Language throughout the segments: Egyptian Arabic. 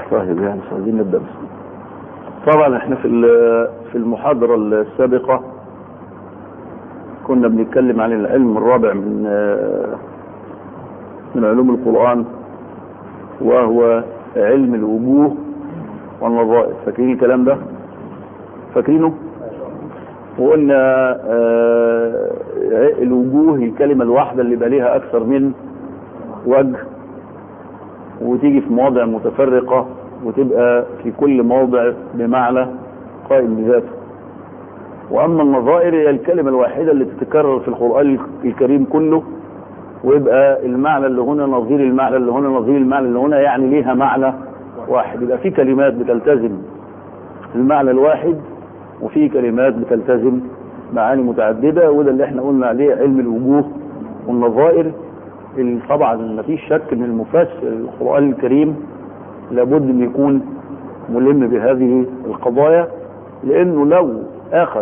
طيب يعني مش عايزين نبدا بس طبعا احنا في في المحاضره السابقه كنا بنتكلم عن العلم الرابع من من علوم القرآن وهو علم الوجوه والنظائر فاكرين الكلام ده فاكرينه وقلنا آه الوجوه الكلمة الواحدة اللي بقى ليها أكثر من وجه وتيجي في مواضع متفرقة وتبقى في كل موضع بمعنى قائم بذاته وأما النظائر هي الكلمة الواحدة اللي تتكرر في القرآن الكريم كله ويبقى المعنى اللي هنا نظير المعنى اللي هنا نظير المعنى اللي هنا يعني ليها معنى واحد يبقى في كلمات بتلتزم المعنى الواحد وفي كلمات بتلتزم معاني متعددة وده اللي احنا قلنا عليه علم الوجوه والنظائر طبعا ما فيش شك ان المفسر القرآن الكريم لابد ان يكون ملم بهذه القضايا لانه لو اخذ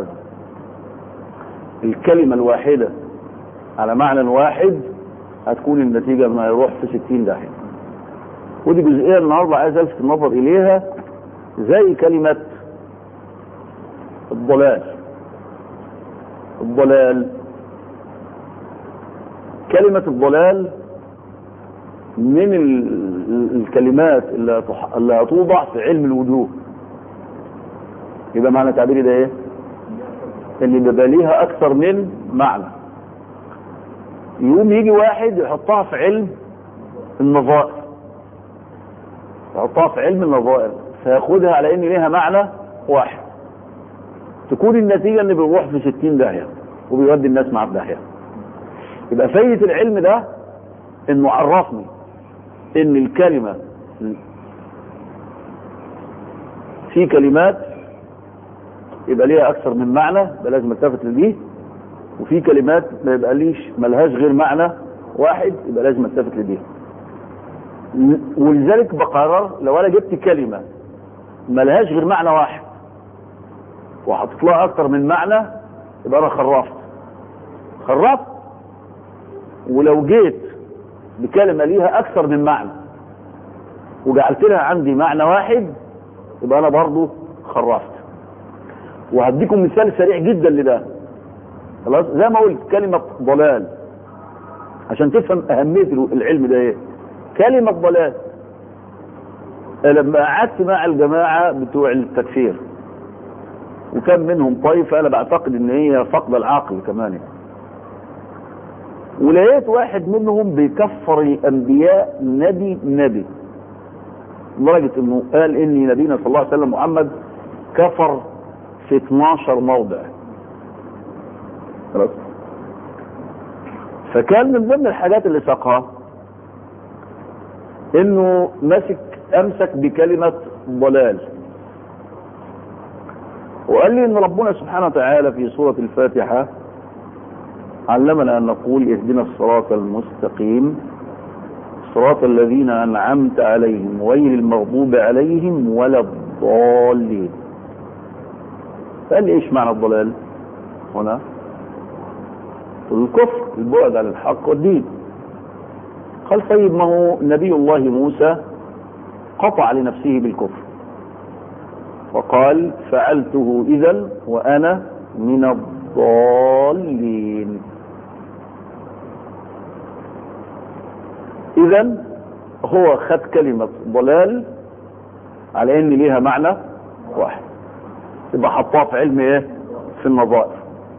الكلمة الواحدة على معنى واحد هتكون النتيجة ما يروح في ستين داهية ودي جزئية النهاردة عايز الفت النظر اليها زي كلمة الضلال الضلال كلمة الضلال من الكلمات اللي اللي هتوضع في علم الوجوه يبقى معنى تعبيري ده ايه؟ اللي بيبقى ليها اكثر من معنى يقوم يجي واحد يحطها في علم النظائر يحطها في علم النظائر فياخدها على ان ليها معنى واحد تكون النتيجه ان بيروح في 60 داهيه وبيودي الناس معاه في داهيه يبقى فايده العلم ده انه عرفني ان الكلمه في كلمات يبقى ليها اكثر من معنى يبقى لازم التفت لديه وفي كلمات ما يبقى ليش ملهاش غير معنى واحد يبقى لازم التفت لديه ولذلك بقرر لو انا جبت كلمه ملهاش غير معنى واحد وحطيت لها اكثر من معنى يبقى انا خرفت خرفت ولو جيت بكلمه ليها اكثر من معنى وجعلت لها عندي معنى واحد يبقى انا برضو خرفت وهديكم مثال سريع جدا لده خلاص زي ما قلت كلمة ضلال عشان تفهم أهمية العلم ده ايه كلمة ضلال لما قعدت مع الجماعة بتوع التكفير وكان منهم طائفة أنا بعتقد إن هي فقد العقل كمان يعني. ولقيت واحد منهم بيكفر الأنبياء نبي نبي لدرجة إنه قال إني نبينا صلى الله عليه وسلم محمد كفر في 12 موضع خلاص فكان من ضمن الحاجات اللي ساقها انه مسك امسك بكلمة ضلال وقال لي ان ربنا سبحانه وتعالى في سورة الفاتحة علمنا ان نقول اهدنا الصراط المستقيم صراط الذين انعمت عليهم غير المغضوب عليهم ولا الضالين قال لي ايش معنى الضلال هنا الكفر البعد عن الحق والدين قال طيب ما هو نبي الله موسى قطع لنفسه بالكفر وقال فعلته اذا وانا من الضالين اذا هو خد كلمة ضلال على ان ليها معنى واحد يبقى حطها في علم ايه في النظائر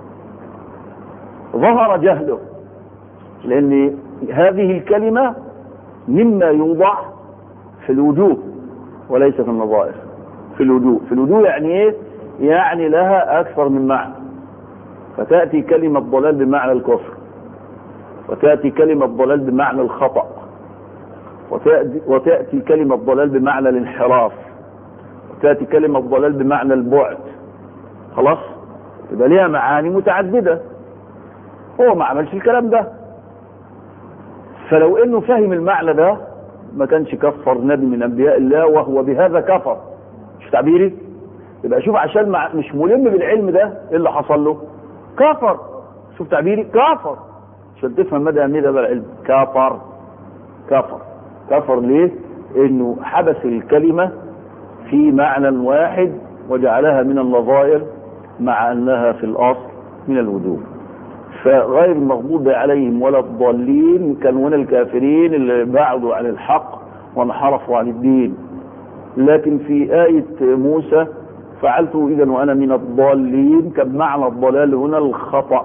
ظهر جهله لان هذه الكلمة مما يوضع في الوجوه وليس في النظائر في الوجوه في الوجوه يعني ايه يعني لها اكثر من معنى فتأتي كلمة ضلال بمعنى الكفر وتأتي كلمة ضلال بمعنى الخطأ وتأتي, وتأتي كلمة ضلال بمعنى الانحراف وتأتي كلمة ضلال بمعنى البعد خلاص يبقى ليها معاني متعددة هو ما عملش الكلام ده فلو انه فهم المعنى ده ما كانش كفر نبي من انبياء الله وهو بهذا كفر مش تعبيري يبقى شوف عشان مع مش ملم بالعلم ده ايه اللي حصل له كفر شوف تعبيري كفر عشان تفهم مدى اهميه هذا العلم كفر كفر كفر ليه انه حبس الكلمة في معنى واحد وجعلها من النظائر مع انها في الاصل من الوجوب فغير المغضوب عليهم ولا الضالين كانوا من الكافرين اللي بعدوا عن الحق وانحرفوا عن الدين لكن في آية موسى فعلت إذا وأنا من الضالين كان معنى الضلال هنا الخطأ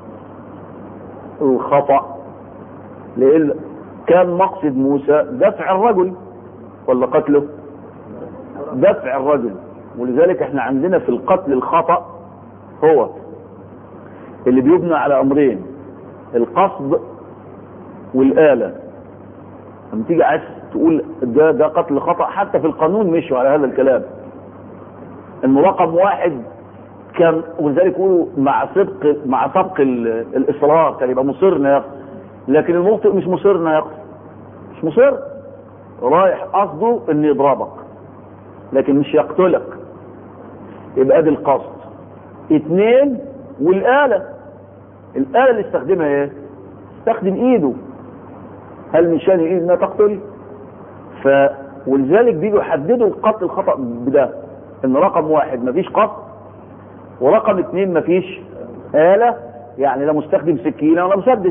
الخطأ لأن كان مقصد موسى دفع الرجل ولا قتله دفع الرجل ولذلك احنا عندنا في القتل الخطأ هو اللي بيبنى على امرين القصد والآلة لما تيجي عايز تقول ده ده قتل خطأ حتى في القانون مشوا على هذا الكلام انه رقم واحد كان ولذلك يقولوا مع سبق مع سبق الاصرار كان يبقى مصر انه يقتل لكن المخطئ مش مصر انه يقتل مش مصر رايح قصده انه يضربك لكن مش يقتلك يبقى دي القصد اتنين والآلة الآلة اللي استخدمها ايه استخدم ايده هل من شان الايد انها تقتل ف ولذلك بيجوا يحددوا القتل الخطأ بده ان رقم واحد مفيش قصد ورقم اتنين مفيش آلة يعني لا مستخدم سكينة ولا مسدس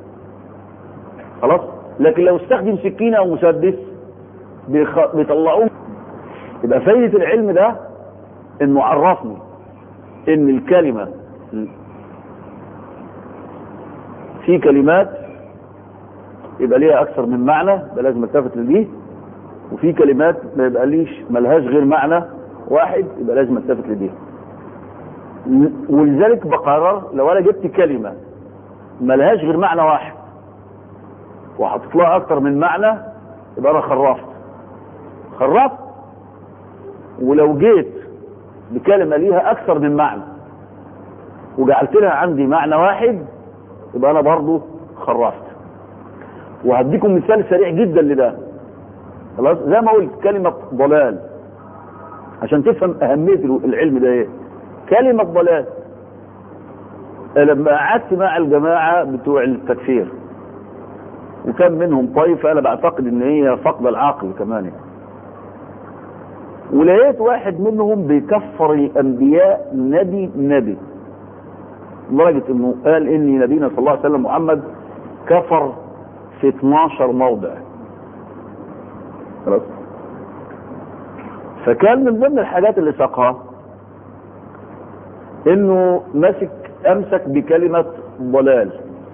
خلاص لكن لو استخدم سكينة او مسدس بيخ... بيطلعوه يبقى فايدة العلم ده انه عرفني ان الكلمة في كلمات يبقى ليها اكثر من معنى يبقى لازم التفت لديه وفي كلمات ما يبقى ليش ملهاش غير معنى واحد يبقى لازم التفت لديه ولذلك بقرر لو انا جبت كلمة ملهاش غير معنى واحد وحطيت لها اكثر من معنى يبقى انا خرفت خرفت ولو جيت بكلمة ليها اكثر من معنى وجعلت لها عندي معنى واحد يبقى انا برضو خرفت وهديكم مثال سريع جدا لده خلاص زي ما قلت كلمة ضلال عشان تفهم اهمية العلم ده ايه كلمة ضلال لما قعدت مع الجماعة بتوع التكفير وكان منهم طائفة انا بعتقد ان هي فقد العقل كمان يعني. ولقيت واحد منهم بيكفر الانبياء نبي نبي لدرجة انه قال اني نبينا صلى الله عليه وسلم محمد كفر في 12 موضع خلاص فكان من ضمن الحاجات اللي ساقها انه مسك امسك بكلمة ضلال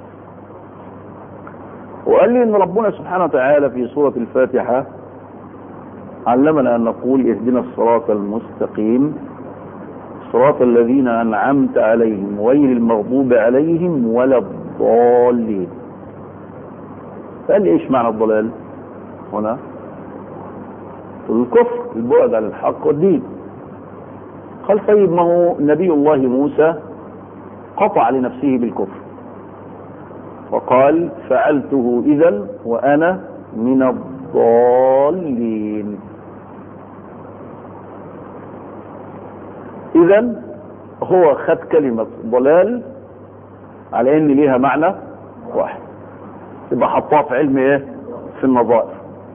وقال لي ان ربنا سبحانه وتعالى في سورة الفاتحة علمنا ان نقول اهدنا الصراط المستقيم صراط الذين انعمت عليهم غير المغضوب عليهم ولا الضالين قال لي ايش معنى الضلال هنا الكفر البعد عن الحق والدين قال طيب ما هو نبي الله موسى قطع لنفسه بالكفر وقال فعلته اذا وانا من الضالين اذا هو خد كلمة ضلال على ان ليها معنى واحد يبقى حطها في علم ايه في النظائر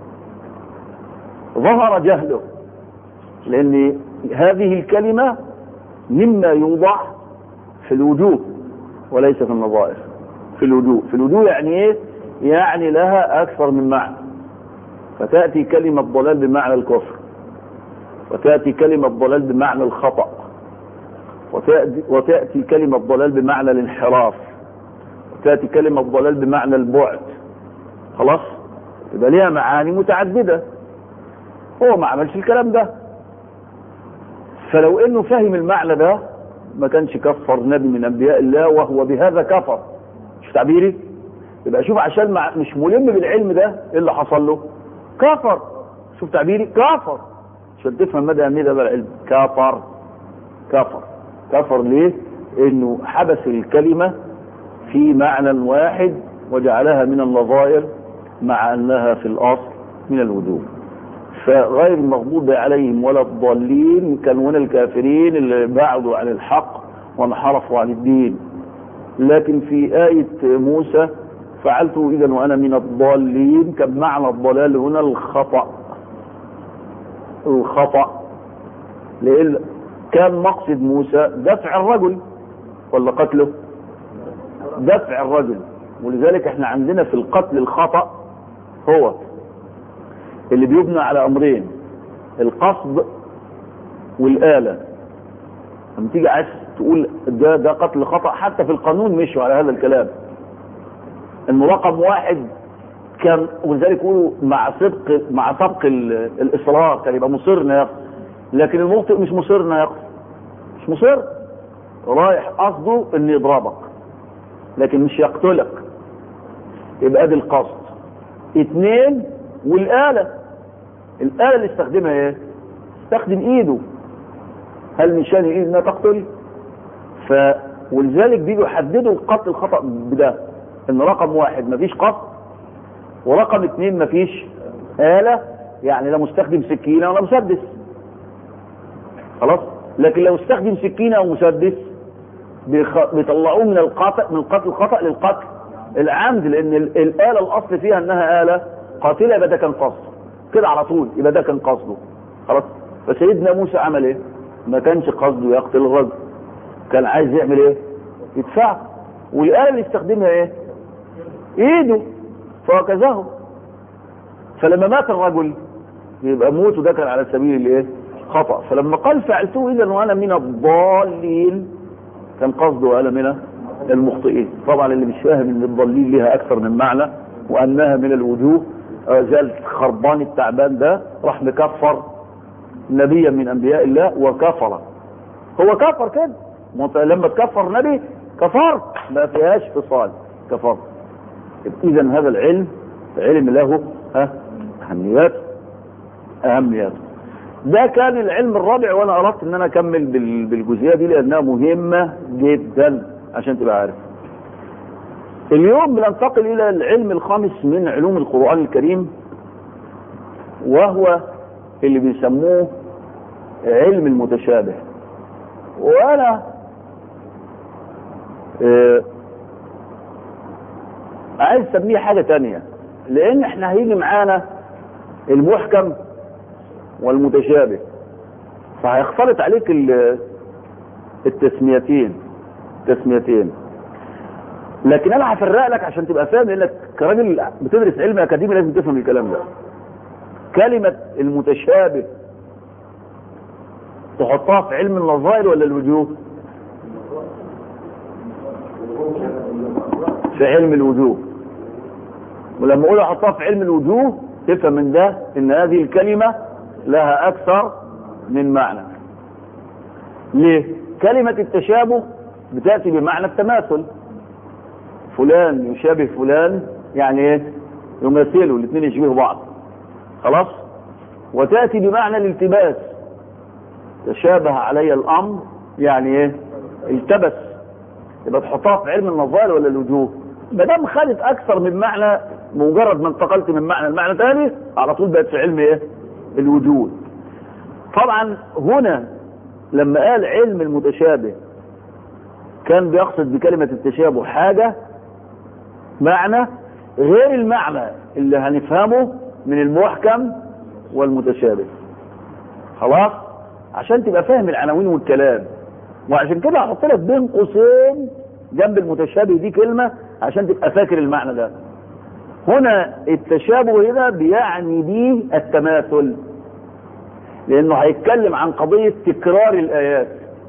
ظهر جهله لان هذه الكلمة مما يوضع في الوجوه وليس في النظائر في الوجوه في الوجوه يعني ايه يعني لها اكثر من معنى فتأتي كلمة ضلال بمعنى الكفر وتأتي كلمة ضلال بمعنى الخطأ وتأتي, وتأتي كلمة ضلال بمعنى الانحراف وتأتي كلمة ضلال بمعنى البعد خلاص يبقى ليها معاني متعددة هو ما عملش الكلام ده فلو انه فهم المعنى ده ما كانش كفر نبي من انبياء الله وهو بهذا كفر مش تعبيري يبقى شوف عشان مع مش ملم بالعلم ده ايه اللي حصل له كفر شوف تعبيري كفر عشان تفهم مدى اهميه هذا العلم كفر كفر كفر ليه انه حبس الكلمة في معنى واحد وجعلها من النظائر مع انها في الاصل من الوجوب فغير المغضوب عليهم ولا الضالين كانوا من الكافرين اللي بعدوا عن الحق وانحرفوا عن الدين لكن في آية موسى فعلته إذا وأنا من الضالين كان معنى الضلال هنا الخطأ الخطأ لأن كان مقصد موسى دفع الرجل ولا قتله دفع الرجل ولذلك احنا عندنا في القتل الخطأ هو اللي بيبنى على امرين القصد والآلة لما تيجي عايز تقول ده ده قتل خطأ حتى في القانون مشوا على هذا الكلام انه رقم واحد كان ولذلك يقولوا مع سبق مع سبق ال- الاصرار كان يبقى مصر انه يقتل لكن المخطئ مش مصر انه يقتل مش مصر رايح قصده انه يضربك لكن مش يقتلك يبقى دي القصد اتنين والآلة الآلة اللي استخدمها ايه استخدم ايده هل من شان ايده انها تقتل ف ولذلك بيجوا يحددوا القتل الخطأ بده ان رقم واحد مفيش قصد ورقم اتنين مفيش آلة يعني لا مستخدم سكينة ولا مسدس خلاص لكن لو استخدم سكينة او مسدس بيخ- بيطلعوه من القطع من القتل الخطأ للقتل العمد لان ال- الآلة الاصل فيها انها آلة قاتلة يبقى ده كان قصده كده على طول يبقى ده كان قصده خلاص فسيدنا موسى عمل ايه ما كانش قصده يقتل الرجل كان عايز يعمل ايه يدفع والآلة اللي استخدمها ايه ايده فوكزه فلما مات الرجل يبقى موته ده كان على سبيل الايه خطأ فلما قال فعلته اذا وانا من الضالين كان قصده انا من المخطئين طبعا اللي مش فاهم ان الضالين لها اكثر من معنى وانها من الوجوه آه، زي الخربان التعبان ده راح مكفر نبيا من انبياء الله وكفر هو كفر كده ما أنت لما تكفر نبي كفرت ما فيهاش فصال كفرت اذا هذا العلم علم له ها اهميات اهميات ده كان العلم الرابع وانا اردت ان انا اكمل بال- بالجزئيه دي لانها مهمه جدا عشان تبقى عارف اليوم بننتقل الى العلم الخامس من علوم القران الكريم وهو اللي بيسموه علم المتشابه وانا آه، عايز اسميه حاجه تانية لان احنا هيجي معانا المحكم والمتشابه فهيختلط عليك ال- التسميتين تسميتين لكن انا هفرق لك عشان تبقى فاهم لانك كراجل بتدرس علم اكاديمي لازم تفهم الكلام ده كلمة المتشابه تحطها في علم النظائر ولا الوجوه في علم الوجوه ولما اقول احطها في علم الوجوه تفهم من ده ان هذه الكلمة لها اكثر من معنى ليه كلمة التشابه بتأتي بمعنى التماثل فلان يشابه فلان يعني ايه يماثله الاثنين يشبهوا بعض خلاص وتأتي بمعنى الالتباس تشابه علي الامر يعني ايه التبس يبقى تحطها في علم النظائر ولا الوجوه ما دام خدت اكثر من معنى مجرد ما انتقلت من معنى لمعنى ثاني على طول بقت في علم ايه الوجود طبعا هنا لما قال علم المتشابه كان بيقصد بكلمة التشابه حاجة معنى غير المعنى اللي هنفهمه من المحكم والمتشابه خلاص عشان تبقى فاهم العناوين والكلام وعشان كده هحط لك بين قوسين جنب المتشابه دي كلمة عشان تبقى فاكر المعنى ده هنا التشابه هنا بيعني به التماثل لانه هيتكلم عن قضية تكرار الايات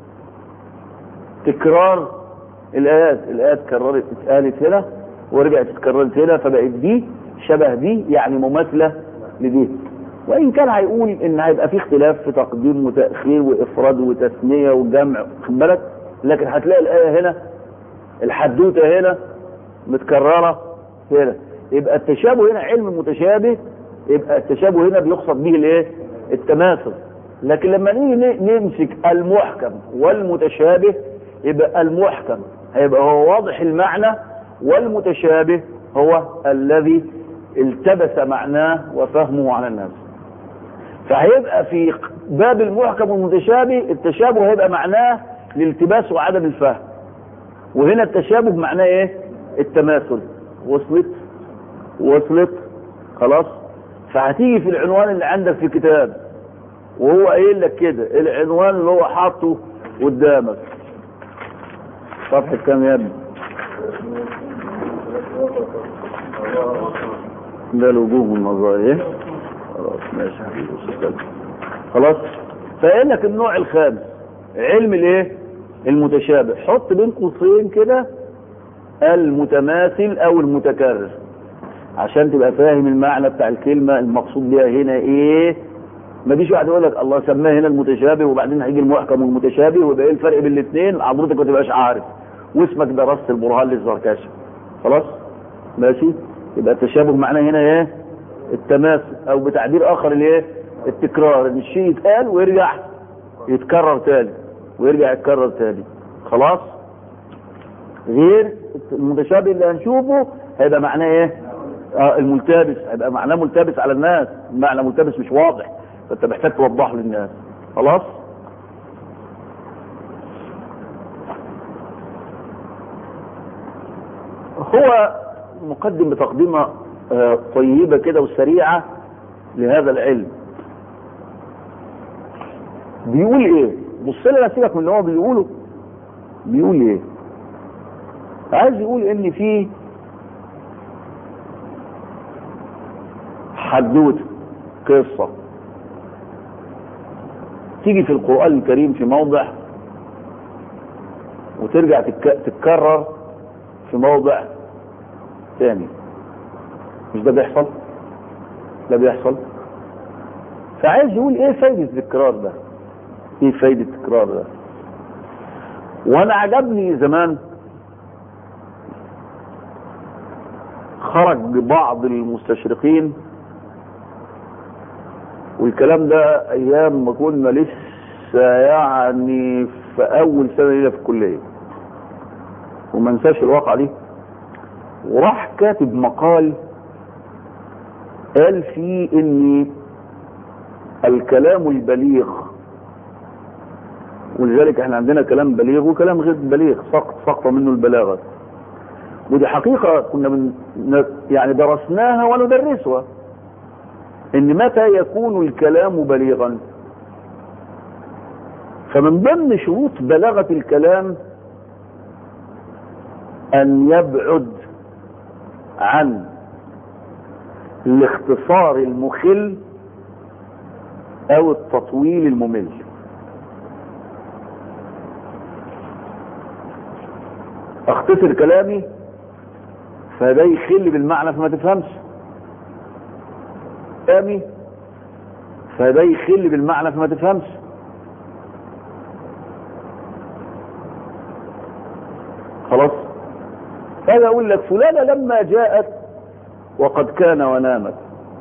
تكرار الايات الايات كررت اتقالت هنا ورجعت اتكررت هنا فبقت دي شبه دي يعني مماثلة لدي وان كان هيقول ان هيبقى في اختلاف في تقديم وتأخير وافراد وتثنية وجمع خد بالك لكن هتلاقي الاية هنا الحدوتة هنا متكررة هنا يبقى التشابه هنا علم متشابه يبقى التشابه هنا بيقصد به الايه التماثل لكن لما نيجي ن- نمسك المحكم والمتشابه يبقى المحكم هيبقى هو واضح المعنى والمتشابه هو الذي التبس معناه وفهمه على الناس فهيبقى في باب المحكم والمتشابه التشابه هيبقى معناه الالتباس وعدم الفهم وهنا التشابه معناه ايه التماثل وصلت وصلت خلاص فهتيجي في العنوان اللي عندك في الكتاب وهو قايل لك كده العنوان اللي هو حاطه قدامك صفحة كام يا ابني؟ ده الوجوه والنظائر ايه؟ خلاص ماشي يا حبيبي أستاذ. خلاص فقال لك النوع الخامس علم الايه؟ المتشابه حط بين قوسين كده المتماثل او المتكرر عشان تبقى فاهم المعنى بتاع الكلمة المقصود بيها هنا ايه ما فيش واحد يقول لك الله سماه هنا المتشابه وبعدين هيجي المحكم والمتشابه ويبقى ايه الفرق بين الاثنين حضرتك ما تبقاش عارف واسمك درست البرهان للزركشي خلاص ماشي يبقى التشابه معناه هنا ايه التماثل او بتعبير اخر الايه التكرار ان الشيء يتقال ويرجع يتكرر تاني ويرجع يتكرر تاني خلاص غير المتشابه اللي هنشوفه هيبقى معناه ايه اه الملتبس هيبقى معناه ملتبس على الناس معنى ملتبس مش واضح فانت محتاج توضحه للناس خلاص هو مقدم بتقديمه آه، طيبة كده وسريعة لهذا العلم بيقول ايه بص لنا سيبك من اللي هو بيقوله بيقول ايه عايز يقول ان في حدوته قصة تيجي في القرآن الكريم في موضع وترجع تتك- تتكرر في موضع ثاني مش ده بيحصل ده بيحصل فعايز يقول ايه فايدة التكرار ده ايه فايدة التكرار ده وانا عجبني زمان خرج بعض المستشرقين والكلام ده ايام ما كنا لسه يعني في اول سنه لينا في الكليه وما انساش الواقعه دي وراح كاتب مقال قال فيه ان الكلام البليغ ولذلك احنا عندنا كلام بليغ وكلام غير بليغ سقط سقط منه البلاغه ودي حقيقه كنا من يعني درسناها وندرسها ان متى يكون الكلام بليغا فمن ضمن شروط بلاغه الكلام ان يبعد عن الاختصار المخل او التطويل الممل اختصر كلامي فده يخل بالمعنى فما تفهمش كلامي فده يخل بالمعنى فما تفهمش خلاص هذا اقول لك فلانة لما جاءت وقد كان ونامت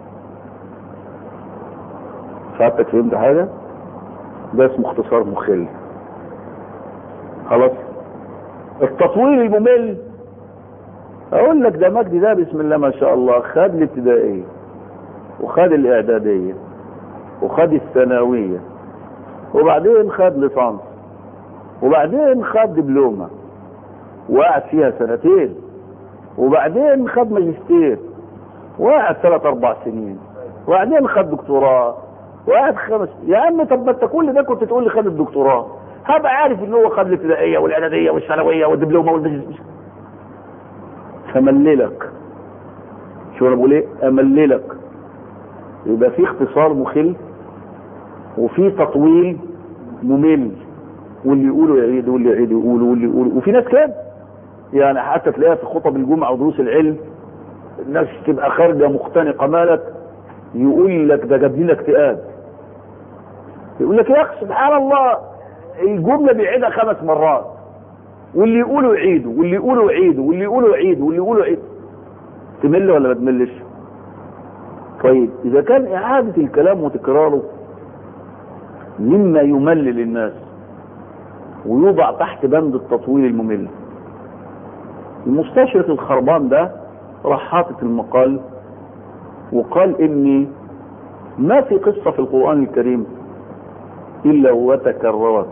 ساعتك فهمت حاجة ده اسمه اختصار مخل خلاص التطويل الممل اقول لك ده مجدي ده بسم الله ما شاء الله خد الابتدائية وخد الاعدادية وخد الثانوية وبعدين خد ليسانس وبعدين خد دبلومة وقعد فيها سنتين وبعدين خد ماجستير وقعد ثلاث اربع سنين وبعدين خد دكتوراه وقعد خمس يا عم طب ما انت كل ده كنت تقول لي خد الدكتوراه هبقى عارف ان هو خد الابتدائيه والاعداديه والثانويه والدبلومه والماجستير فمللك شو انا بقول ايه امللك يبقى في اختصار مخل وفي تطويل ممل واللي يقولوا يعيد واللي يعيد يقولوا واللي يقولوا وفي ناس كده يعني حتى تلاقيها في خطب الجمعه ودروس العلم الناس تبقى خارجه مختنقه مالك يقول لك ده جاب لنا اكتئاب يقول لك يا اخي سبحان الله الجمله بيعيدها خمس مرات واللي يقولوا يعيدوا واللي يقولوا يعيدوا واللي يقولوا يعيدوا واللي يقولوا يعيدوا تمل ولا ما تملش طيب اذا كان اعاده الكلام وتكراره مما يملل الناس ويوضع تحت بند التطويل الممل المستشرق الخربان ده راح حاطط المقال وقال اني ما في قصة في القرآن الكريم الا وتكررت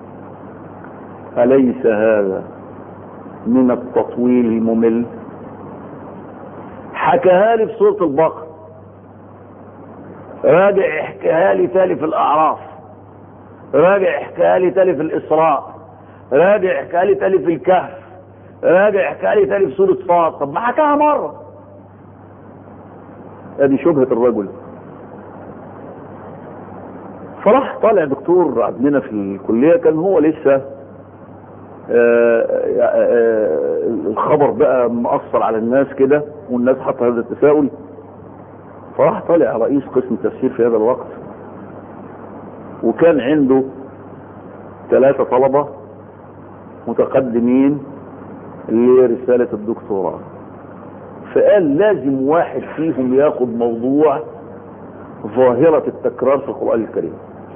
اليس هذا من التطويل الممل حكاها لي في سورة البقرة راجع احكيها لي تالي في الاعراف راجع احكيها لي تالي في الاسراء راجع احكيها لي تالي في الكهف راجع احكيها لي تالي في سوره صاد طب ما حكاها مره ادي شبهه الرجل فراح طالع دكتور عندنا في الكليه كان هو لسه آه، آه، الخبر بقى مأثر على الناس كده والناس حط هذا التساؤل فراح طالع رئيس قسم التفسير في هذا الوقت وكان عنده ثلاثة طلبة متقدمين لرسالة الدكتوراه فقال لازم واحد فيهم ياخد موضوع ظاهرة التكرار في القرآن الكريم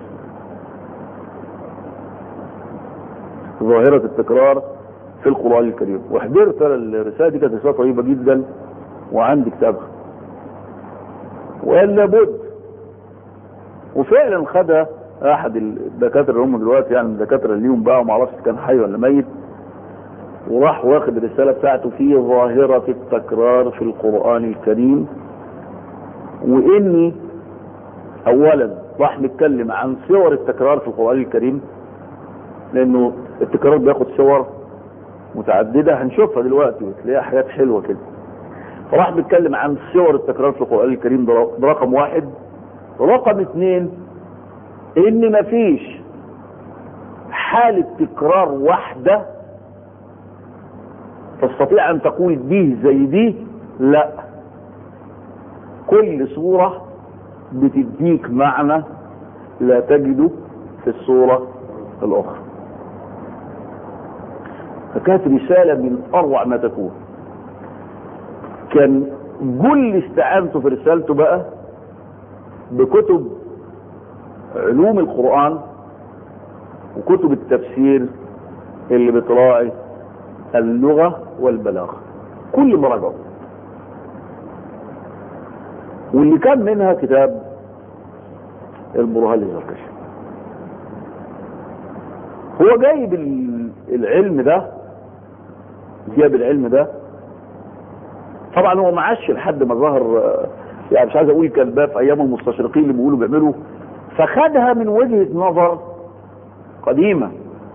ظاهرة التكرار في القرآن الكريم وحضرت الرسالة دي كانت رسالة طيبة جدا وعندي كتابها وقال لابد وفعلا خدها احد الدكاتره اللي هم دلوقتي يعني الدكاتره اللي ليهم بقى وما اعرفش كان حي ولا ميت وراح واخد الرساله بتاعته في ظاهره التكرار في القران الكريم واني اولا راح نتكلم عن صور التكرار في القران الكريم لانه التكرار بياخد صور متعدده هنشوفها دلوقتي وتلاقيها حاجات حلوه كده فراح بيتكلم عن صور التكرار في القرآن الكريم ده رقم واحد رقم اثنين ان مفيش حالة تكرار واحدة تستطيع ان تقول دي زي دي لا كل صورة بتديك معنى لا تجده في الصورة الاخرى فكانت رسالة من اروع ما تكون كان كل استعانته في رسالته بقى بكتب علوم القرآن وكتب التفسير اللي بتراعي اللغة والبلاغة كل ما رجعوا واللي كان منها كتاب البرهان للزركشي هو جايب العلم ده جاب العلم ده طبعا هو ما عاش لحد ما ظهر يعني مش عايز اقول كذاب في ايام المستشرقين اللي بيقولوا بيعملوا فخدها من وجهه نظر قديمه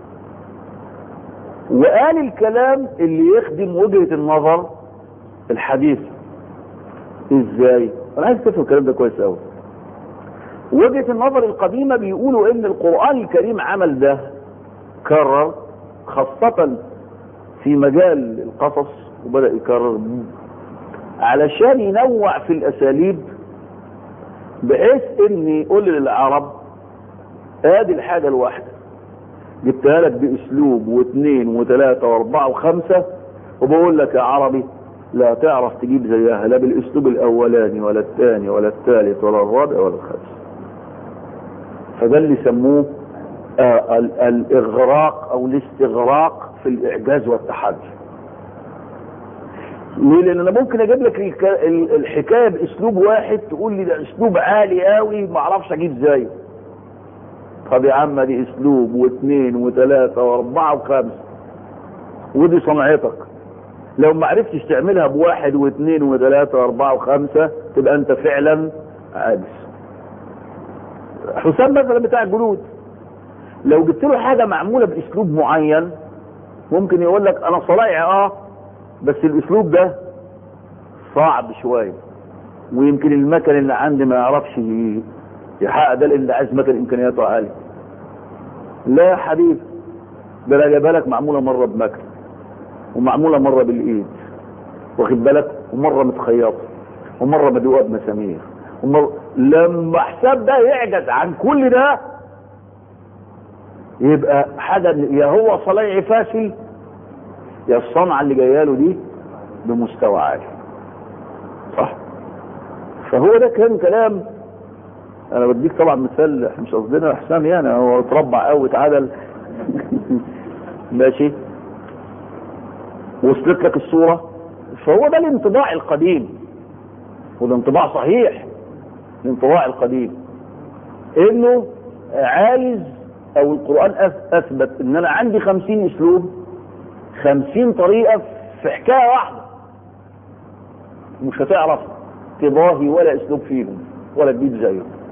وقال الكلام اللي يخدم وجهه النظر الحديثه ازاي انا عايز تفهم الكلام ده كويس قوي وجهه النظر القديمه بيقولوا ان القران الكريم عمل ده كرر خاصه في مجال القصص وبدا يكرر علشان ينوع في الاساليب بحيث ان يقول للعرب ادي الحاجه الواحده جبتها لك باسلوب واثنين وثلاثه واربعه وخمسه وبقول لك يا عربي لا تعرف تجيب زيها لا بالاسلوب الاولاني ولا الثاني ولا الثالث ولا الرابع ولا الخامس فده اللي سموه آه الاغراق او الاستغراق في الاعجاز والتحدي ليه لان انا ممكن اجيب لك الحكايه باسلوب واحد تقول لي ده اسلوب عالي قوي ما اعرفش اجيب زيه طب يا عم دي اسلوب واثنين وثلاثه واربعه وخمسه ودي صنعتك لو ما عرفتش تعملها بواحد واثنين وثلاثه واربعه وخمسه تبقى انت فعلا عاجز حسام مثلا بتاع الجلود لو جبت له حاجه معموله باسلوب معين ممكن يقول لك انا صلاعي اه بس الاسلوب ده صعب شويه ويمكن المكن اللي عندي ما يعرفش يحقق ده لان عايز مكن امكانياته عاليه لا يا حبيبي ده انا جايبها لك معموله مره بمكن ومعموله مره بالايد واخد بالك ومره متخيطه ومره مدوقه بمسامير ومرة لما حساب ده يعجز عن كل ده يبقى حاجه يا هو صلاعي فاشل يا الصنعة اللي جايه له دي بمستوى عالي صح فهو ده كان كلام انا بديك طبعا مثال احنا مش قصدنا حسام يعني هو اتربع قوي اتعدل ماشي وصلت لك الصورة فهو ده الانطباع القديم وده انطباع صحيح الانطباع القديم انه عايز او القرآن اثبت ان انا عندي خمسين اسلوب خمسين طريقة في حكاية واحدة مش هتعرف تضاهي ولا اسلوب فيهم ولا تجيب زيهم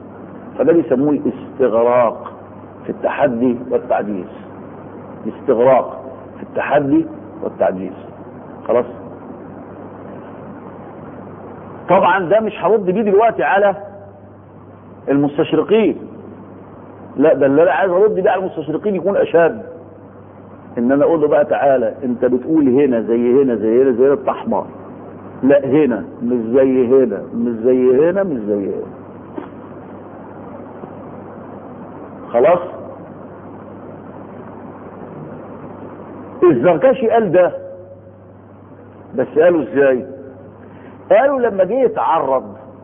فده بيسموه الاستغراق في التحدي والتعجيز الاستغراق في التحدي والتعجيز خلاص طبعا ده مش هرد بيه دلوقتي على المستشرقين لا ده اللي انا عايز ارد بيه على المستشرقين يكون اشد ان انا اقول له بقى تعالى انت بتقول هنا زي هنا زي هنا زي هنا بتاع حمار لا هنا مش زي هنا مش زي هنا مش زي هنا خلاص الزركشي قال ده بس قالوا ازاي قالوا لما جه يتعرض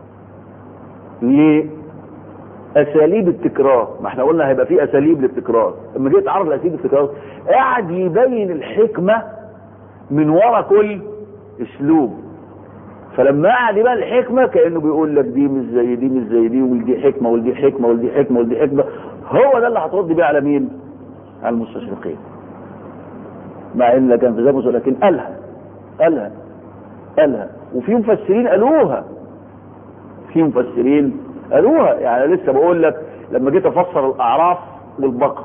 لاساليب التكرار ما احنا قلنا هيبقى في اساليب للتكرار لما جه يتعرض لاساليب التكرار قعد يبين الحكمه من ورا كل اسلوب فلما قعد يبان الحكمه كانه بيقول لك دي مش زي دي مش زي دي ودي حكمه ودي حكمه ودي حكمه ودي حكمه هو ده اللي هترد بيه على مين؟ على المستشرقين مع ان كان في زمن لكن قالها قالها قالها وفي مفسرين قالوها في مفسرين قالوها يعني لسه بقول لك لما جيت افسر الاعراف والبقر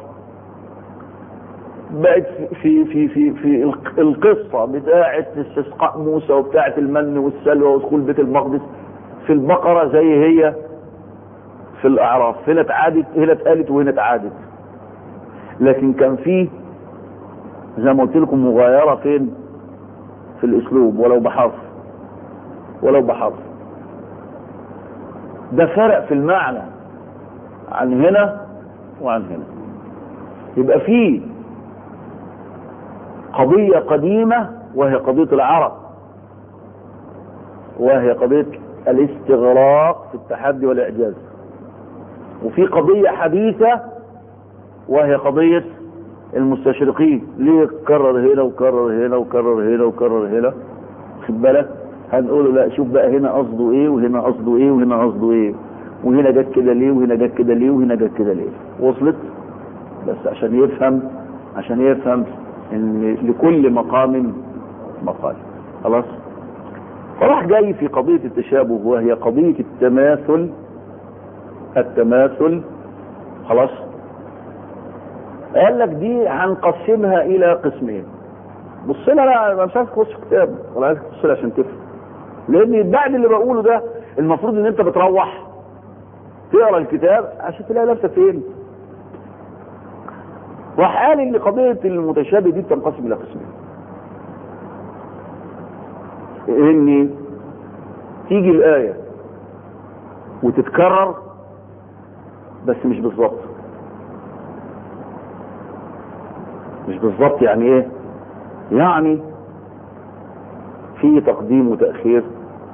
بقت في في في في القصه بتاعه استسقاء موسى وبتاعه المن والسلوى ودخول بيت المقدس في البقره زي هي في الاعراف هنا اتعادت هنا اتقالت وهنا اتعادت لكن كان في زي ما قلت لكم مغايره فين في الاسلوب ولو بحرف ولو بحرف ده فرق في المعنى عن هنا وعن هنا يبقى في قضية قديمة وهي قضية العرب وهي قضية الاستغراق في التحدي والإعجاز وفي قضية حديثة وهي قضية المستشرقين ليه كرر هنا وكرر هنا وكرر هنا وكرر هنا خد بالك هنقول لا شوف بقى هنا قصده ايه وهنا قصده ايه وهنا قصده ايه وهنا جت كده ليه وهنا جت كده ليه وهنا جت كده ليه وصلت بس عشان يفهم عشان يفهم ان لكل مقام مقال خلاص فراح جاي في قضية التشابه وهي قضية التماثل التماثل خلاص قال لك دي هنقسمها الى قسمين بص لها لا انا مش عايز تخش كتاب انا عايز تبص لها عشان تفهم لان بعد اللي بقوله ده المفروض ان انت بتروح تقرا الكتاب عشان تلاقي نفسك فين راح قال ان قضيه المتشابه دي بتنقسم الى قسمين ان تيجي الايه وتتكرر بس مش بالظبط مش بالظبط يعني ايه يعني في تقديم وتاخير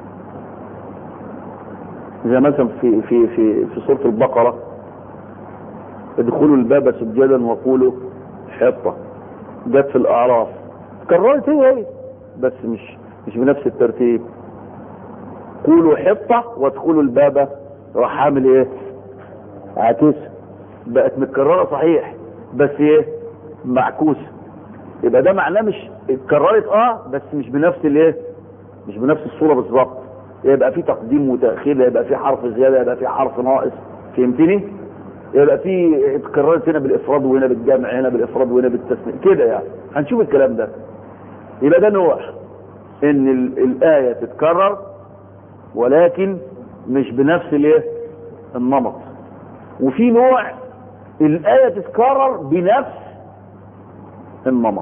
زي مثلا في في في في سوره البقره ادخلوا الباب سجدا وقولوا حطه جت في الاعراف كررت هي هي بس مش مش بنفس الترتيب قولوا حطه وادخلوا الباب راح عامل ايه عكس بقت متكرره صحيح بس ايه معكوسه يبقى ده معناه مش اتكررت اه بس مش بنفس الايه مش بنفس الصوره بالظبط يبقى في تقديم وتاخير يبقى في حرف زياده يبقى في حرف ناقص فهمتني يبقى في اتكررت هنا بالافراد وهنا بالجمع هنا بالافراد وهنا بالتسميه كده يعني هنشوف الكلام ده يبقى ده نوع ان ال- الايه تتكرر ولكن مش بنفس الايه النمط وفي نوع الايه تتكرر بنفس النمط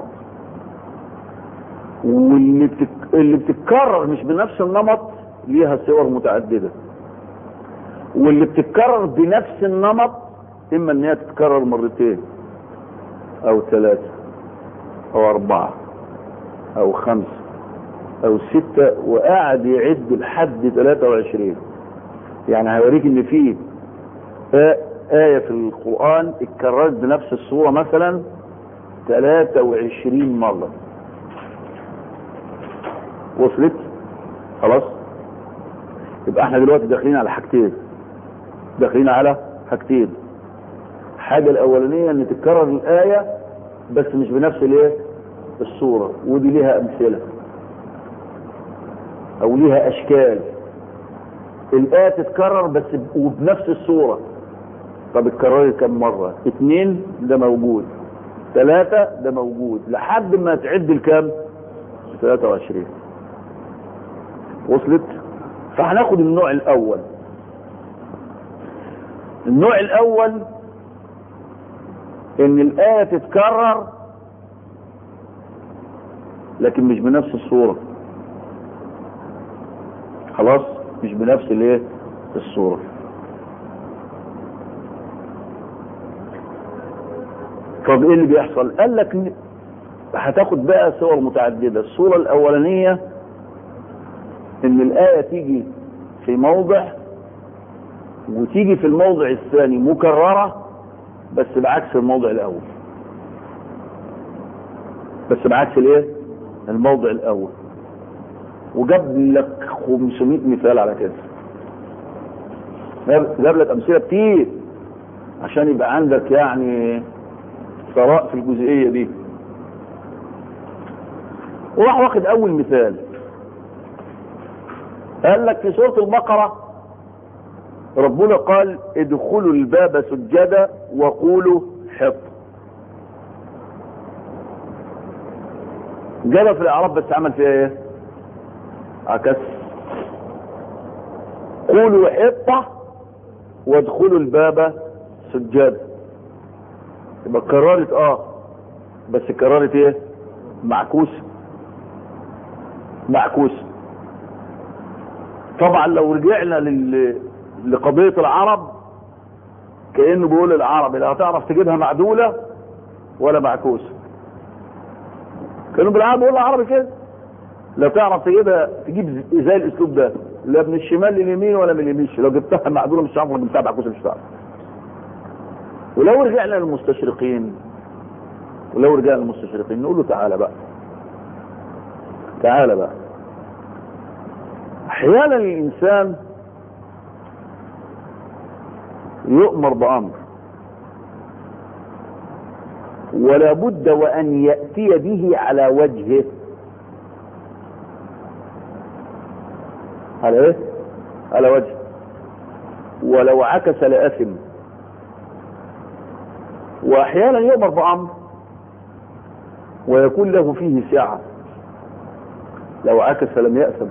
واللي بتك... اللي بتتكرر مش بنفس النمط ليها صور متعدده واللي بتتكرر بنفس النمط اما ان هي تتكرر مرتين او ثلاثه او اربعه او خمسه او ستة وقاعد يعد لحد 23 يعني هيوريك ان في آ- آية في القرآن اتكررت بنفس الصورة مثلا 23 مرة وصلت خلاص يبقى احنا دلوقتي داخلين على حاجتين داخلين على حاجتين الحاجة الأولانية ان تتكرر الآية بس مش بنفس الايه الصورة ودي ليها أمثلة او ليها اشكال الايه تتكرر بس ب- وبنفس الصوره طب اتكررت كم مرة اتنين ده موجود ثلاثة ده موجود لحد ما تعد الكام 23 وصلت فهناخد النوع الاول النوع الاول ان الايه تتكرر لكن مش بنفس الصوره خلاص مش بنفس الايه الصوره طب ايه اللي بيحصل قال لك ن- هتاخد بقى صور متعدده الصوره الاولانيه ان الايه تيجي في موضع وتيجي في الموضع الثاني مكرره بس بعكس الموضع الاول بس بعكس الايه الموضع الاول وجاب لك 500 مثال على كده جاب جاب لك امثله كتير عشان يبقى عندك يعني ثراء في الجزئيه دي وراح واخد اول مثال قال لك في سوره البقره ربنا قال ادخلوا الباب سجدا وقولوا حط جابها في الاعراب بس عمل فيها ايه عكس قولوا حطه وادخلوا الباب سجدا يبقى كررت اه بس كررت ايه معكوسه معكوسه طبعا لو رجعنا لل... لقضية العرب كأنه بيقول العرب لا هتعرف تجيبها معدولة ولا معكوسة كانوا بالعرب بيقول العربي كده لا تعرف تجيبها تجيب زي الاسلوب ده لا من الشمال لليمين ولا من اليمين لو جبتها معدولة مش هتعرف لو جبتها معكوسة مش هتعرف ولو رجعنا للمستشرقين ولو رجعنا للمستشرقين نقول له تعالى بقى تعالى بقى احيانا الانسان يؤمر بامر ولا بد وان ياتي به على وجهه على ايه على وجهه ولو عكس لاثم واحيانا يؤمر بامر ويكون له فيه سعه لو عكس لم ياثم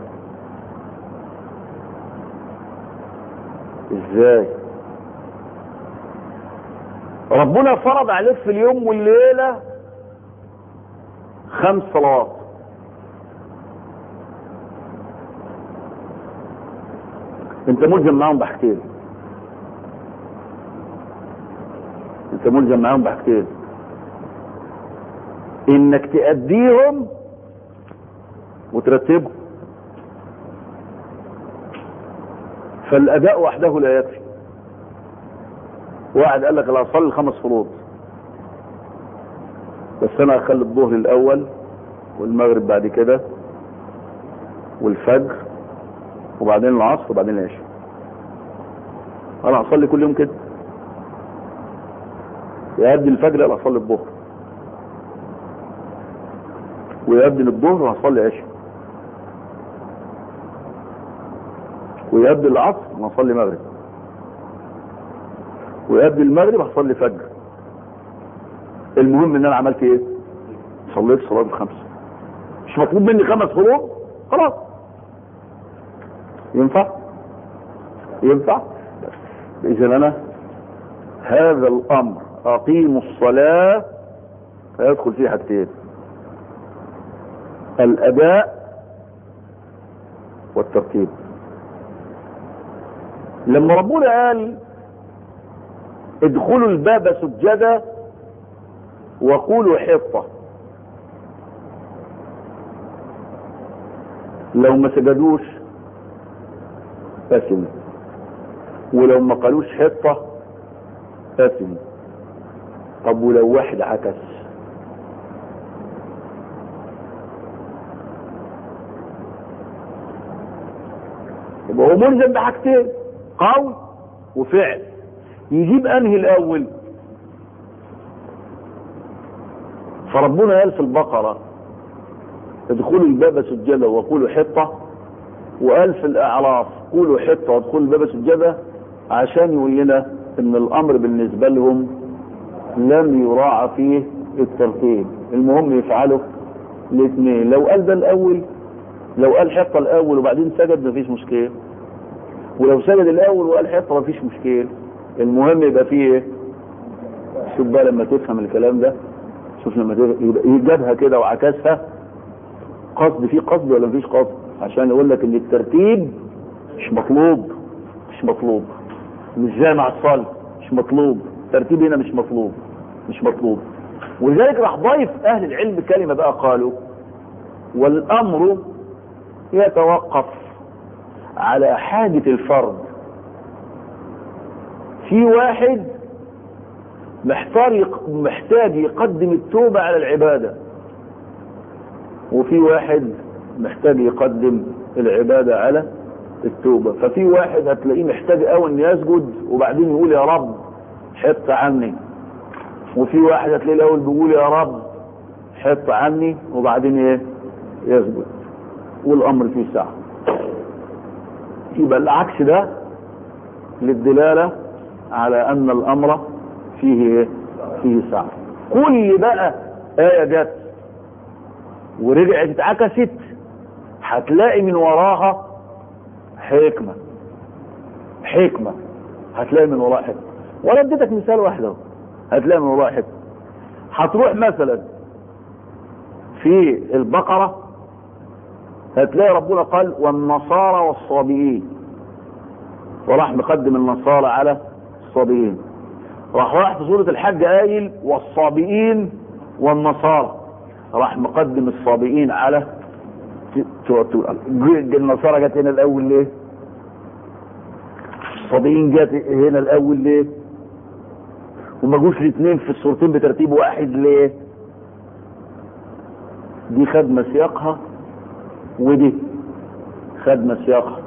ازاي ربنا فرض عليك في اليوم والليلة خمس صلوات انت ملزم معاهم بحاجتين انت ملزم معاهم بحاجتين انك تأديهم وترتبهم فالاداء وحده لا يكفي واحد قال لك لا اصلي الخمس فروض بس انا اخلي الظهر الاول والمغرب بعد كده والفجر وبعدين العصر وبعدين العشاء انا اصلي كل يوم كده يأدي الفجر يلا اصلي الظهر ويأدي الظهر وهصلي عشاء ويأدي العصر وهصلي مغرب ويأدي المغرب هصلي فجر المهم ان انا عملت ايه صليت صلاة الخمسة مش مطلوب مني خمس فروض خلاص ينفع ينفع اذا انا هذا الامر اقيموا الصلاة فيدخل فيه حاجتين الاداء والترتيب لما ربنا قال ادخلوا الباب سجدا وقولوا حطة لو ما سجدوش اثم ولو ما قالوش حطة اثم طب ولو واحد عكس يبقى هو ملزم بحاجتين قول وفعل يجيب انهي الاول فربنا قال في البقرة ادخلوا الباب سجدا وقولوا حطة وقال في الاعراف قولوا حطة وادخلوا الباب سجدا عشان يقول لنا ان الامر بالنسبة لهم لم يراعى فيه الترتيب المهم يفعلوا الاثنين لو قال ده الاول لو قال حطة الاول وبعدين سجد مفيش مشكلة ولو سجد الاول وقال حطة مفيش مشكلة المهم يبقى فيه ايه شوف بقى لما تفهم الكلام ده شوف لما يجابها كده وعكسها قصد فيه قصد ولا مفيش قصد عشان يقول لك ان الترتيب مش مطلوب مش مطلوب مش زي مع الصلاة مش مطلوب الترتيب هنا مش مطلوب مش مطلوب ولذلك راح ضايف اهل العلم كلمة بقى قالوا والامر يتوقف على حاجة الفرد في واحد محتاج محتاج يقدم التوبة على العبادة وفي واحد محتاج يقدم العبادة على التوبة ففي واحد هتلاقيه محتاج قوي ان يسجد وبعدين يقول يا رب حط عني وفي واحد هتلاقيه الاول بيقول يا رب حط عني وبعدين ايه يسجد والامر فيه ساعة يبقى العكس ده للدلالة على ان الامر فيه ايه فيه ساعة كل بقى آية جت ورجعت اتعكست هتلاقي من وراها حكمة حكمة هتلاقي من وراها حكمة وانا اديتك مثال واحد اهو هتلاقي من وراها حكمة هتروح مثلا في البقرة هتلاقي ربنا قال والنصارى والصابئين وراح مقدم النصارى على الصابئين راح راح في سورة الحج قايل والصابئين والنصارى راح مقدم الصابئين على النصارى جت هنا الاول ليه الصابئين جت هنا الاول ليه وما جوش الاثنين في الصورتين بترتيب واحد ليه دي خدمة سياقها ودي خدمة سياقها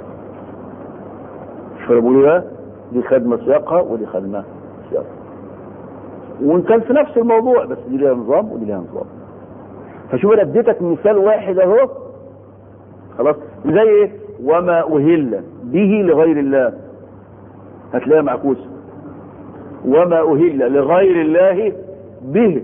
شربوا لي دي خدمة سياقها ودي خدمة سياقها وان كان في نفس الموضوع بس دي ليها نظام ودي ليها نظام فشوف انا اديتك مثال واحد اهو خلاص زي ايه وما اهل به لغير الله هتلاقيها معكوسه وما اهل لغير الله به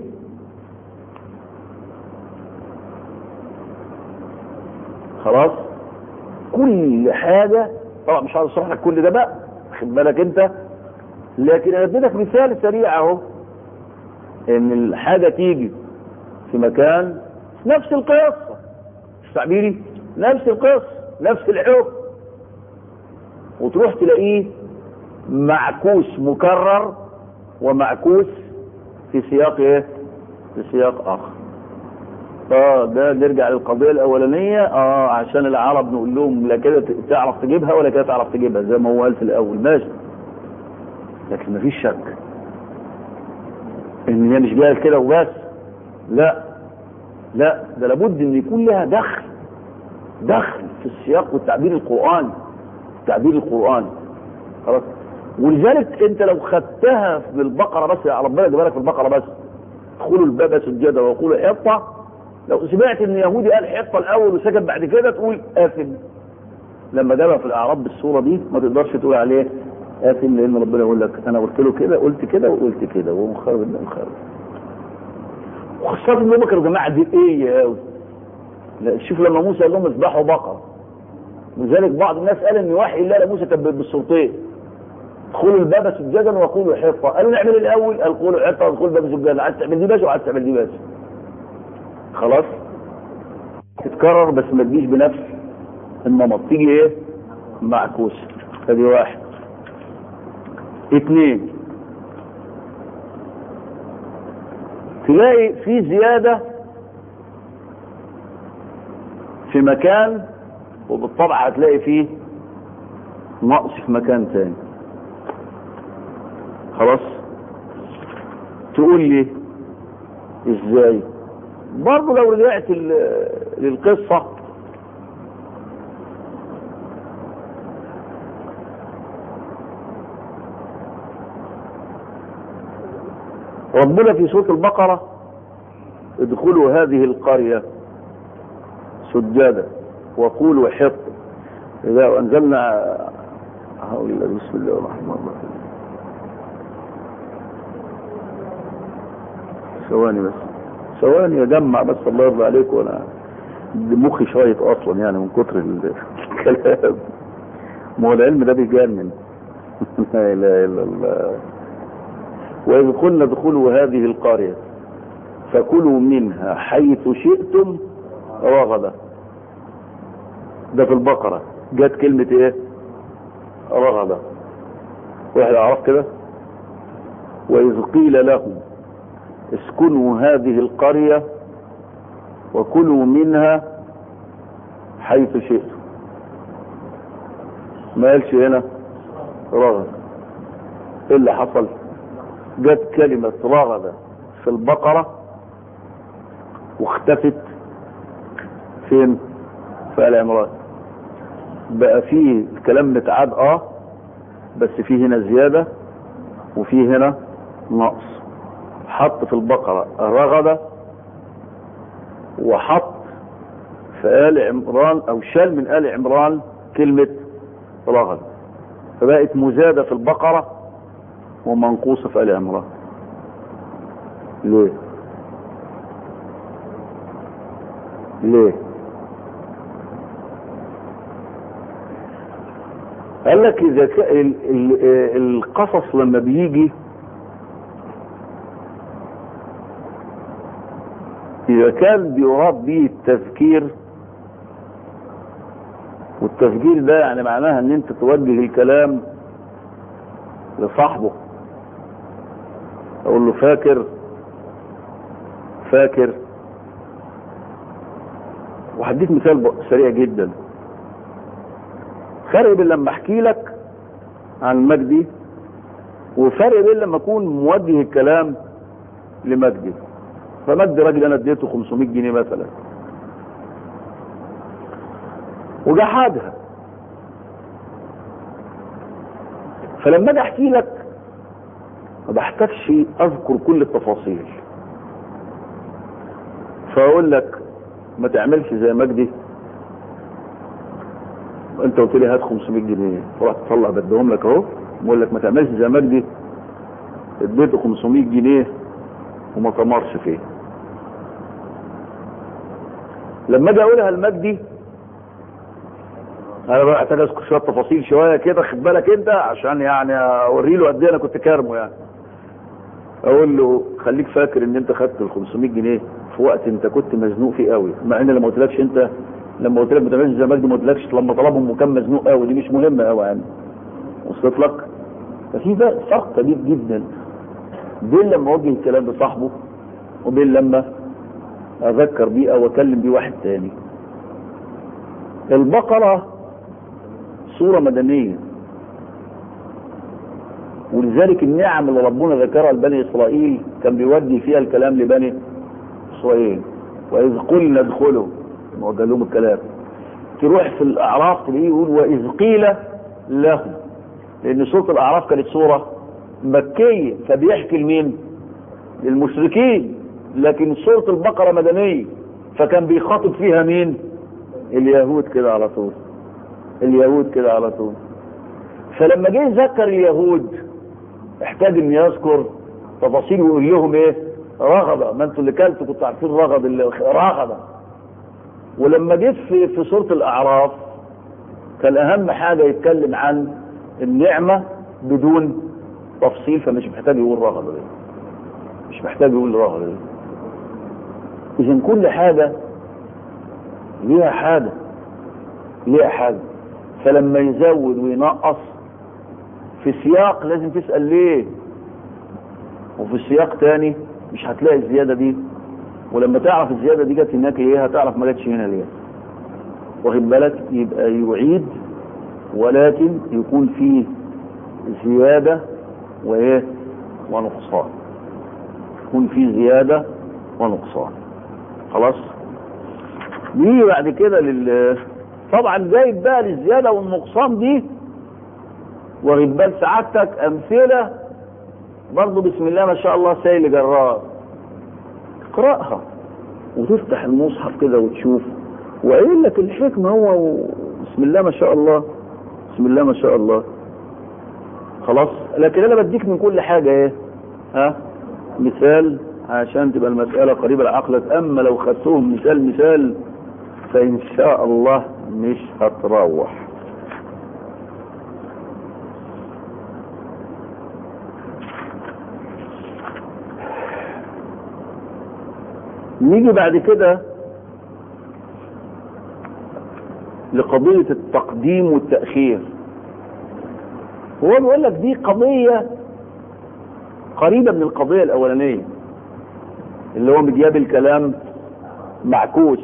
خلاص كل حاجة طبعا مش عاوز اشرح لك كل ده بقى خد بالك انت لكن انا اديتك مثال سريع اهو ان الحاجة تيجي في مكان نفس القصة مش تعبيري نفس القصة نفس الحكم وتروح تلاقيه معكوس مكرر ومعكوس في سياق ايه في سياق اخر اه ده نرجع للقضية الاولانية اه عشان العرب نقول لهم لا كده تعرف تجيبها ولا كده تعرف تجيبها زي ما هو قال في الاول ماشي لكن مفيش شك ان هي مش جايه كده وبس لا لا ده لابد ان يكون لها دخل دخل في السياق والتعبير القرآني التعبير القرآني خلاص ولذلك انت لو خدتها في البقرة بس يا ربنا جابها لك في البقرة بس ادخلوا الباب سجدا وقولوا حطة لو سمعت ان يهودي قال حطة الاول وسجد بعد كده تقول اثم لما جابها في الاعراب بالصورة دي ما تقدرش تقول عليه اثم لان ربنا يقول لك انا قلت له كده قلت كده وقلت كده وهو مخرب ده مخرب وخاصة ان هم كانوا جماعة دي ايه قوي شوف لما موسى قال لهم اذبحوا بقرة لذلك بعض الناس قال ان وحي الله لموسى كان بالصورتين ادخلوا الباب سجدا وقولوا حطة قالوا نعمل الاول قال قولوا حطة وادخلوا الباب سجدا عايز تعمل دي باشا وعايز تعمل دي باشا خلاص تتكرر بس ما تجيش بنفس النمط تيجي ايه معكوس ادي واحد اثنين تلاقي في زيادة في مكان وبالطبع هتلاقي فيه نقص في مكان تاني خلاص تقول لي ازاي برضه لو رجعت للقصة ربنا في سورة البقرة ادخلوا هذه القرية سجادا وقولوا حط إذا أنزلنا هقول بسم الله الرحمن الرحيم ثواني بس ثواني اجمع بس الله يرضى عليك وانا مخي شوية اصلا يعني من كتر الكلام ما هو العلم ده بيجنن لا اله الا الله واذ قلنا ادخلوا هذه القرية فكلوا منها حيث شئتم رغدا ده في البقرة جت كلمة ايه رغدا واحد اعرف كده واذ قيل لهم اسكنوا هذه القرية وكلوا منها حيث شئتم ما قالش هنا رغد ايه اللي حصل جت كلمة رغد في البقرة واختفت فين في آل عمران بقى فيه الكلام متعاد اه بس فيه هنا زيادة وفيه هنا نقص حط في البقرة رغد وحط في آل عمران او شال من آل عمران كلمة رغد فبقت مزادة في البقرة ومنقوصة في آل عمران ليه ليه قال لك اذا ك... ال... ال... القصص لما بيجي اذا كان بيراد به التذكير والتفجير ده يعني معناها ان انت توجه الكلام لصاحبه اقول له فاكر فاكر وهديك مثال سريع جدا فرق بين لما احكي لك عن المجدي وفرق بين لما اكون موجه الكلام لمجدي فمجدي راجل انا اديته 500 جنيه مثلا وجحدها فلما اجي احكي لك ما بحتاجش اذكر كل التفاصيل فاقول لك ما تعملش زي مجدي انت قلت لي هات 500 جنيه فرحت تطلع بدهم لك اهو بقول لك ما تعملش زي مجدي اديته 500 جنيه وما طمرش فيه لما اجي اقولها لمجدي انا بقى محتاج اذكر شويه تفاصيل شويه كده خد بالك انت عشان يعني اوري له قد ايه انا كنت كارمه يعني اقول له خليك فاكر ان انت خدت ال 500 جنيه في وقت انت كنت مزنوق فيه قوي مع ان لما قلتلكش انت لما قلت لك ما تعملش زي مجدي ما قلتلكش لما طلبهم وكان مزنوق قوي دي مش مهمه قوي يعني وصلت لك ففي بقى فرق كبير جدا بين لما اوجه الكلام لصاحبه وبين لما اذكر بيه او اكلم بيه واحد تاني البقره صورة مدنية ولذلك النعم اللي ربنا ذكرها لبني إسرائيل كان بيودي فيها الكلام لبني إسرائيل وإذ قلنا ادخلوا وجه لهم الكلام تروح في الأعراف تلاقيه يقول وإذ قيل لهم لأن سورة الأعراف كانت سورة مكية فبيحكي لمين؟ للمشركين لكن سورة البقرة مدنية فكان بيخاطب فيها مين؟ اليهود كده على طول اليهود كده على طول فلما جه يذكر اليهود احتاج ان يذكر تفاصيل ويقول لهم ايه رغبة ما انتوا اللي كلتوا كنتوا عارفين رغب اللي رغبة ولما جيت في في سورة الاعراف كان اهم حاجة يتكلم عن النعمة بدون تفصيل فمش محتاج يقول رغبة دي مش محتاج يقول رغبة دي اذا كل حاجة ليها حاجة ليها حاجة فلما يزود وينقص في سياق لازم تسأل ليه وفي سياق تاني مش هتلاقي الزيادة دي ولما تعرف الزيادة دي جت هناك ليه هتعرف ما جاتش هنا ليه واخد بالك يبقى يعيد ولكن يكون فيه زيادة وايه ونقصان يكون فيه زيادة ونقصان خلاص نيجي بعد كده لل طبعا جايب بقى للزياده والنقصان دي واخد بال سعادتك امثله برضه بسم الله ما شاء الله سيل جرار اقراها وتفتح المصحف كده وتشوف وقايل لك الحكمه هو بسم الله ما شاء الله بسم الله ما شاء الله خلاص لكن انا بديك من كل حاجه ايه ها مثال عشان تبقى المسألة قريبة لعقلك أما لو خدتهم مثال مثال فإن شاء الله مش هتروح نيجي بعد كده لقضية التقديم والتأخير هو بيقول لك دي قضية قريبة من القضية الأولانية اللي هو مجياب الكلام معكوس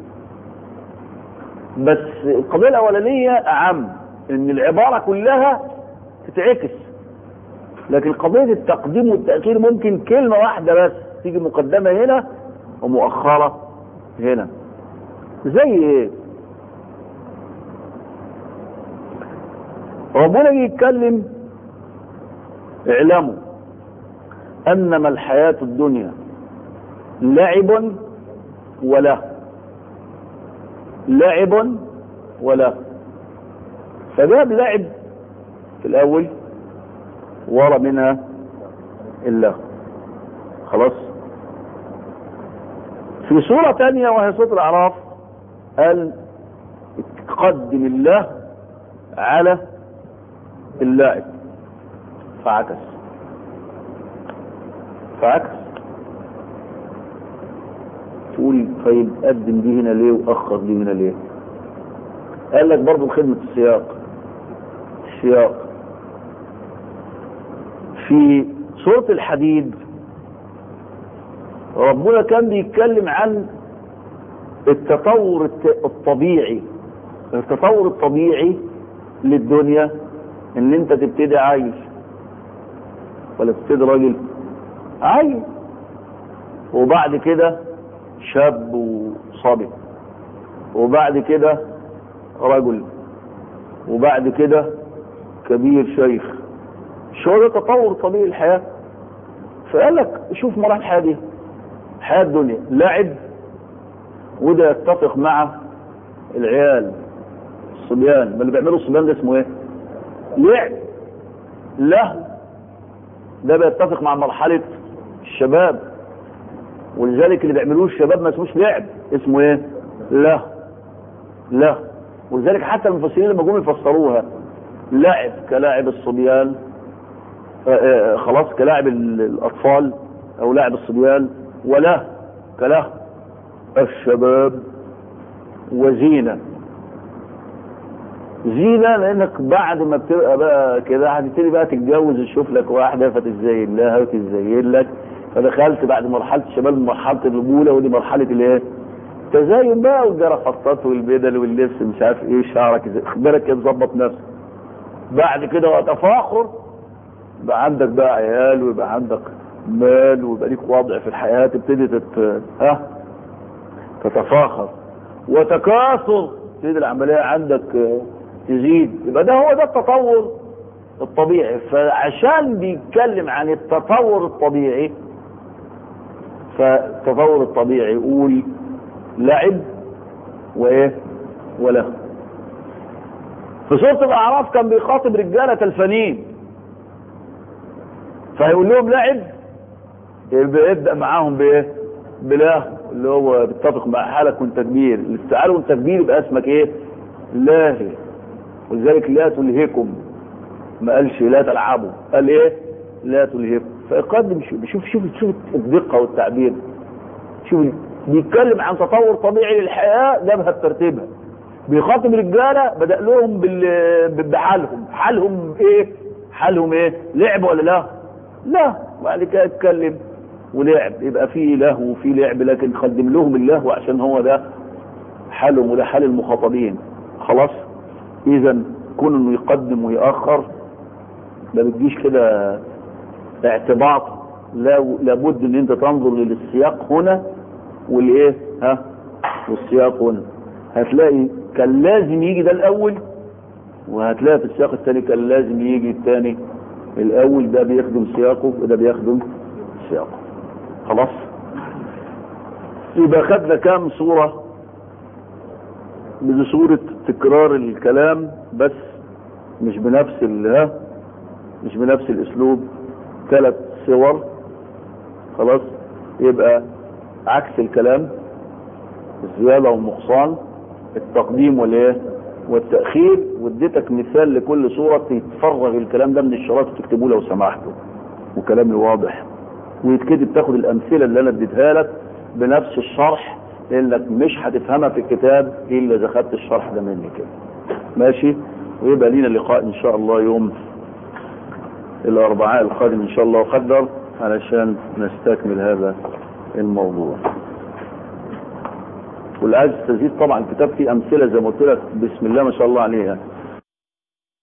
بس القضية الأولانية أعم إن العبارة كلها تتعكس لكن قضية التقديم والتأخير ممكن كلمة واحدة بس تيجي مقدمة هنا ومؤخرة هنا زي ايه ربنا يجي يتكلم اعلموا انما الحياة الدنيا لعب وله لعب وله فجاب لعب في الاول ورا منها الله خلاص في سورة تانية وهي سورة الأعراف قال قدم الله على اللاعب فعكس فعكس تقول طيب قدم دي هنا ليه واخر دي هنا ليه قال لك برضه خدمة السياق السياق في سورة الحديد ربنا كان بيتكلم عن التطور الطبيعي التطور الطبيعي للدنيا ان انت تبتدي عايش ولا تبتدي راجل عايش وبعد كده شاب وصبي وبعد كده رجل وبعد كده كبير شيخ شو ده تطور طبيعي الحياة فقال لك شوف مراحل الحياة دي حياة الدنيا لعب وده يتفق مع العيال الصبيان ما اللي بيعملوا الصبيان ده اسمه ايه لعب له ده بيتفق مع مرحلة الشباب ولذلك اللي بيعملوه الشباب ما اسموش لعب اسمه ايه له له ولذلك حتى المفسرين لما جم يفسروها لعب كلاعب الصبيان آآ آآ خلاص كلاعب الاطفال او لاعب الصبيان وله كله الشباب وزينة زينة لانك بعد ما بتبقى بقى كده هتبتدي بقى تتجوز تشوف لك واحدة فتتزين لها وتتزين لك فدخلت بعد مرحلة الشباب مرحلة الرجولة ودي مرحلة الايه؟ تزين بقى والجرافطات والبدل واللبس مش عارف ايه شعرك ازاي خد بالك كده تظبط نفسك بعد كده وتفاخر يبقى عندك بقى عيال ويبقى عندك مال ويبقى ليك وضع في الحياة تبتدي تت... ها تتفاخر وتكاثر تبتدي العملية عندك تزيد يبقى ده هو ده التطور الطبيعي فعشان بيتكلم عن التطور الطبيعي فالتطور الطبيعي يقول لعب وايه وله في سورة الأعراف كان بيخاطب رجالة الفنين فهيقول لهم لعب يبدأ معاهم بايه بلاه اللي هو بيتفق مع حالك وانت كبير الاستعار وانت كبير يبقى اسمك ايه لاهي ولذلك لا تلهكم ما قالش لا تلعبوا قال ايه لا تلهكم فيقدم شوف شوف شوف الدقة والتعبير شوف بيتكلم عن تطور طبيعي للحياة جابها بترتيبها بيخاطب رجالة بدأ لهم بحالهم حالهم ايه حالهم ايه لعب ولا لا لا وبعد كده اتكلم ولعب يبقى فيه لهو وفيه لعب لكن قدم لهم اللهو عشان هو ده حالهم وده حال المخاطبين خلاص اذا كون انه يقدم ويأخر ما بتجيش كده اعتباط لا لابد ان انت تنظر للسياق هنا والايه ها والسياق هنا هتلاقي كان لازم يجي ده الاول وهتلاقي في السياق الثاني كان لازم يجي الثاني الاول ده بيخدم سياقه وده بيخدم سياقه خلاص يبقى خدنا كام صورة بصورة تكرار الكلام بس مش بنفس ها مش بنفس الاسلوب ثلاث صور خلاص يبقى عكس الكلام الزيادة والنقصان التقديم والايه والتأخير واديتك مثال لكل صورة تتفرغ الكلام ده من الشرايط وتكتبوه لو سمحتوا وكلامي واضح ويتكتب تاخد الأمثلة اللي أنا اديتها لك بنفس الشرح لأنك مش هتفهمها في الكتاب إلا إذا خدت الشرح ده مني كده ماشي ويبقى لينا لقاء إن شاء الله يوم الأربعاء القادم إن شاء الله قدر علشان نستكمل هذا الموضوع والعايز تزيد طبعا الكتاب فيه أمثلة زي ما قلت لك بسم الله ما شاء الله عليها